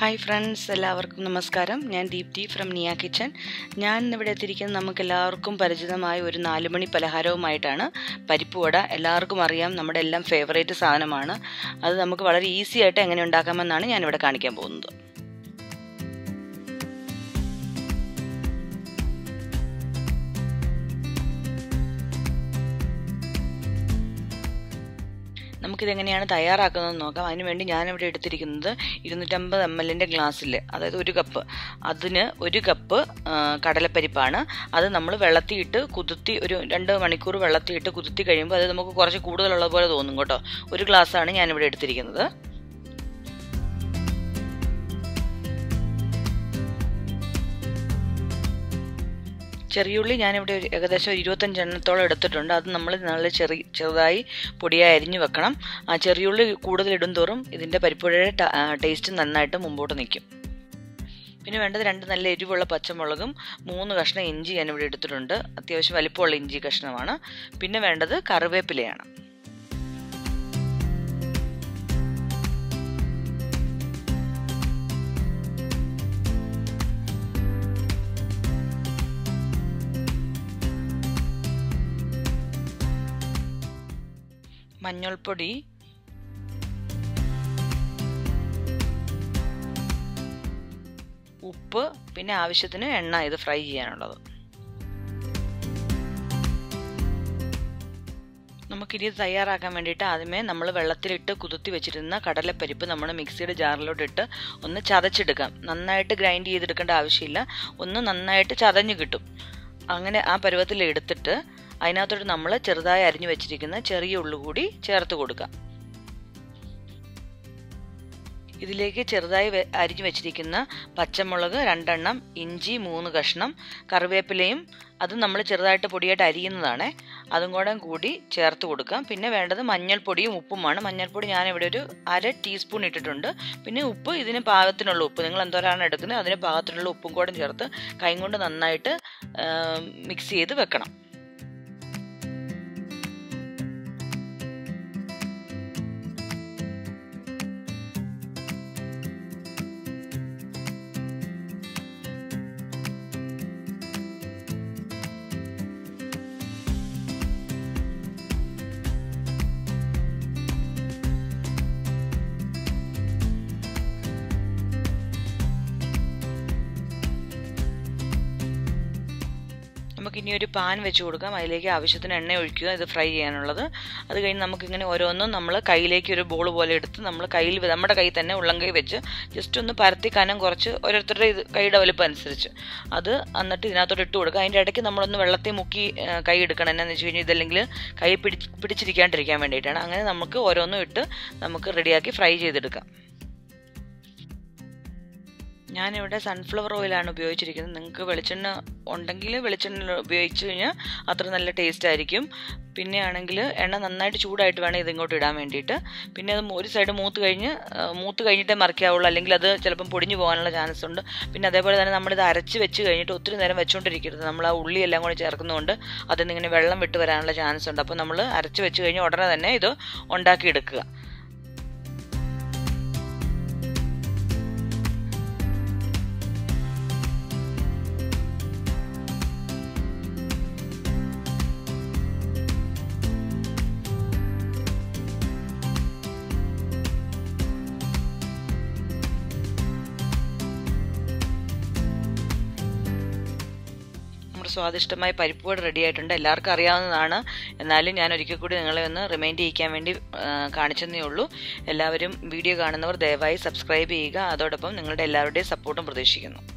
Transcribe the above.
hi friends എല്ലാവർക്കും നമസ്കാരം ഞാൻ ദീപ്തി ഫ്രം നിയ കിച്ചൺ ഞാൻ ഇന്നിവിടെ എത്തിയിരിക്കുന്നത് നമുക്ക് എല്ലാവർക്കും പരിചിതമായ ഒരു നാലുമണി പലഹാരവുമായിട്ടാണ് പരിപ്പ് വട എല്ലാവർക്കും അറിയാം നമ്മുടെ എല്ലാം ഫേവറേറ്റ് സാധനമാണ് അത് നമുക്ക് വളരെ ഈസി ആയിട്ട് എങ്ങനെ ഉണ്ടാക്കാമെന്നാണ് ഞാനിവിടെ കാണിക്കാൻ പോകുന്നത് നമുക്കിതെങ്ങനെയാണ് തയ്യാറാക്കുന്നതെന്ന് നോക്കാം അതിനുവേണ്ടി ഞാനിവിടെ എടുത്തിരിക്കുന്നത് ഇരുന്നൂറ്റമ്പത് എം എല്ലിൻ്റെ ഗ്ലാസ്സിൽ അതായത് ഒരു കപ്പ് അതിന് ഒരു കപ്പ് കടലപ്പരിപ്പാണ് അത് നമ്മൾ വെള്ളത്തിയിട്ട് കുതിർത്തി ഒരു രണ്ട് മണിക്കൂർ വെള്ളത്തിയിട്ട് കുതിർത്തി കഴിയുമ്പോൾ അത് നമുക്ക് കുറച്ച് കൂടുതലുള്ള പോലെ തോന്നും കേട്ടോ ഒരു ഗ്ലാസ്സാണ് ഞാനിവിടെ എടുത്തിരിക്കുന്നത് ചെറിയുള്ളി ഞാനിവിടെ ഒരു ഏകദേശം ഇരുപത്തഞ്ചെണ്ണത്തോളം എടുത്തിട്ടുണ്ട് അത് നമ്മൾ നല്ല ചെറിയ ചെറുതായി പൊടിയായി അരിഞ്ഞു വെക്കണം ആ ചെറിയുള്ളി കൂടുതൽ ഇടും തോറും ഇതിൻ്റെ പരിപ്പുഴയുടെ ടേസ്റ്റ് നന്നായിട്ട് മുമ്പോട്ട് നിൽക്കും പിന്നെ വേണ്ടത് രണ്ട് നല്ല എരിവുള്ള പച്ചമുളകും മൂന്ന് കഷ്ണം ഇഞ്ചി ഞാനിവിടെ എടുത്തിട്ടുണ്ട് അത്യാവശ്യം വലിപ്പമുള്ള ഇഞ്ചി കഷ്ണമാണ് പിന്നെ വേണ്ടത് കറിവേപ്പിലയാണ് മഞ്ഞൾപ്പൊടി ഉപ്പ് പിന്നെ ആവശ്യത്തിന് എണ്ണ ഇത് ഫ്രൈ ചെയ്യാനുള്ളത് നമുക്കിനി ഇത് തയ്യാറാക്കാൻ വേണ്ടിയിട്ട് ആദ്യമേ നമ്മൾ വെള്ളത്തിലിട്ട് കുതിർത്തി വെച്ചിരുന്ന കടലപ്പരിപ്പ് നമ്മൾ മിക്സിയുടെ ജാറിലോട്ട് ഇട്ട് ഒന്ന് ചതച്ചെടുക്കാം നന്നായിട്ട് ഗ്രൈൻഡ് ചെയ്തെടുക്കേണ്ട ആവശ്യമില്ല ഒന്ന് നന്നായിട്ട് ചതഞ്ഞ് കിട്ടും അങ്ങനെ ആ പരുവത്തിൽ എടുത്തിട്ട് അതിനകത്തോട്ട് നമ്മൾ ചെറുതായി അരിഞ്ഞു വെച്ചിരിക്കുന്ന ചെറിയ ഉള്ളു കൂടി ചേർത്ത് കൊടുക്കാം ഇതിലേക്ക് ചെറുതായി അരിഞ്ഞു വെച്ചിരിക്കുന്ന പച്ചമുളക് രണ്ടെണ്ണം ഇഞ്ചി മൂന്ന് കഷ്ണം കറിവേപ്പിലയും അത് നമ്മൾ ചെറുതായിട്ട് പൊടിയായിട്ട് അരിയുന്നതാണ് അതും കൂടെ കൂടി ചേർത്ത് കൊടുക്കാം പിന്നെ വേണ്ടത് മഞ്ഞൾപ്പൊടിയും ഉപ്പുമാണ് മഞ്ഞൾപ്പൊടി ഞാനിവിടെ ഒരു അര ടീസ്പൂൺ ഇട്ടിട്ടുണ്ട് പിന്നെ ഉപ്പ് ഇതിന് പാകത്തിനുള്ള ഉപ്പ് നിങ്ങൾ എന്തോരാണ് എടുക്കുന്നത് അതിന് പാകത്തിനുള്ള ഉപ്പും കൂടെ ചേർത്ത് കൈ കൊണ്ട് നന്നായിട്ട് മിക്സ് ചെയ്ത് വെക്കണം നമുക്ക് ഇനി ഒരു പാൻ വെച്ച് കൊടുക്കാം അതിലേക്ക് ആവശ്യത്തിന് എണ്ണ ഒഴിക്കുക ഇത് ഫ്രൈ ചെയ്യാനുള്ളത് അത് കഴിഞ്ഞ് നമുക്കിങ്ങനെ ഓരോന്നും നമ്മൾ കയ്യിലേക്ക് ഒരു ബോൾ പോലെ എടുത്ത് നമ്മൾ കയ്യിൽ നമ്മുടെ കൈ തന്നെ ഉള്ളം കൈ വെച്ച് ജസ്റ്റ് ഒന്ന് പരത്തി കനം കുറച്ച് ഓരോരുത്തരുടെ ഇത് കൈയുടെ വലുപ്പം അനുസരിച്ച് അത് എന്നിട്ട് ഇതിനകത്തോട്ട് ഇട്ട് കൊടുക്കുക അതിൻ്റെ ഇടയ്ക്ക് നമ്മളൊന്ന് വെള്ളത്തിൽ മുക്കി കൈ എടുക്കണം എന്നാന്ന് വെച്ച് കഴിഞ്ഞാൽ ഇതല്ലെങ്കിൽ കൈ പിടിച്ച് പിടിച്ചിരിക്കാണ്ടിരിക്കാൻ വേണ്ടിയിട്ടാണ് അങ്ങനെ നമുക്ക് ഓരോന്നും ഇട്ട് നമുക്ക് റെഡിയാക്കി ഫ്രൈ ചെയ്തെടുക്കാം ഞാനിവിടെ സൺഫ്ലവർ ഓയിലാണ് ഉപയോഗിച്ചിരിക്കുന്നത് നിങ്ങൾക്ക് വെളിച്ചെണ്ണ ഉണ്ടെങ്കിൽ വെളിച്ചെണ്ണ ഉപയോഗിച്ച് കഴിഞ്ഞാൽ അത്ര നല്ല ടേസ്റ്റ് ആയിരിക്കും പിന്നെ ആണെങ്കിൽ എണ്ണ നന്നായിട്ട് ചൂടായിട്ട് വേണം ഇത് ഇങ്ങോട്ട് ഇടാൻ വേണ്ടിയിട്ട് പിന്നെ അത് ഒരു സൈഡ് മൂത്ത് കഴിഞ്ഞ് മൂത്ത് കഴിഞ്ഞിട്ടേ മറിക്കാവുള്ളൂ അല്ലെങ്കിൽ അത് ചിലപ്പം പൊടിഞ്ഞു പോകാനുള്ള ചാൻസ് ഉണ്ട് പിന്നെ അതേപോലെ തന്നെ നമ്മളിത് അരച്ച് വെച്ച് കഴിഞ്ഞിട്ട് ഒത്തിരി നേരം വെച്ചുകൊണ്ടിരിക്കരുത് നമ്മൾ ആ ഉള്ളി എല്ലാം കൂടി ചേർക്കുന്നതുകൊണ്ട് അതിൽ നിന്ന് ഇങ്ങനെ വെള്ളം വിട്ട് വരാനുള്ള ചാൻസ് ഉണ്ട് അപ്പോൾ നമ്മൾ അരച്ച് വെച്ച് കഴിഞ്ഞ് ഉടനെ തന്നെ ഇത് ഉണ്ടാക്കിയെടുക്കുക നമ്മുടെ സ്വാദിഷ്ടമായ പരിപ്പ് വട റെഡി ആയിട്ടുണ്ട് എല്ലാവർക്കും അറിയാവുന്നതാണ് എന്നാലും ഞാൻ ഒരിക്കൽ കൂടി നിങ്ങളെ ഒന്ന് റിമൈൻഡ് ചെയ്യിക്കാൻ വേണ്ടി കാണിച്ചെന്നേ ഉള്ളൂ എല്ലാവരും വീഡിയോ കാണുന്നവർ ദയവായി സബ്സ്ക്രൈബ് ചെയ്യുക അതോടൊപ്പം നിങ്ങളുടെ എല്ലാവരുടെയും സപ്പോർട്ടും പ്രതീക്ഷിക്കുന്നു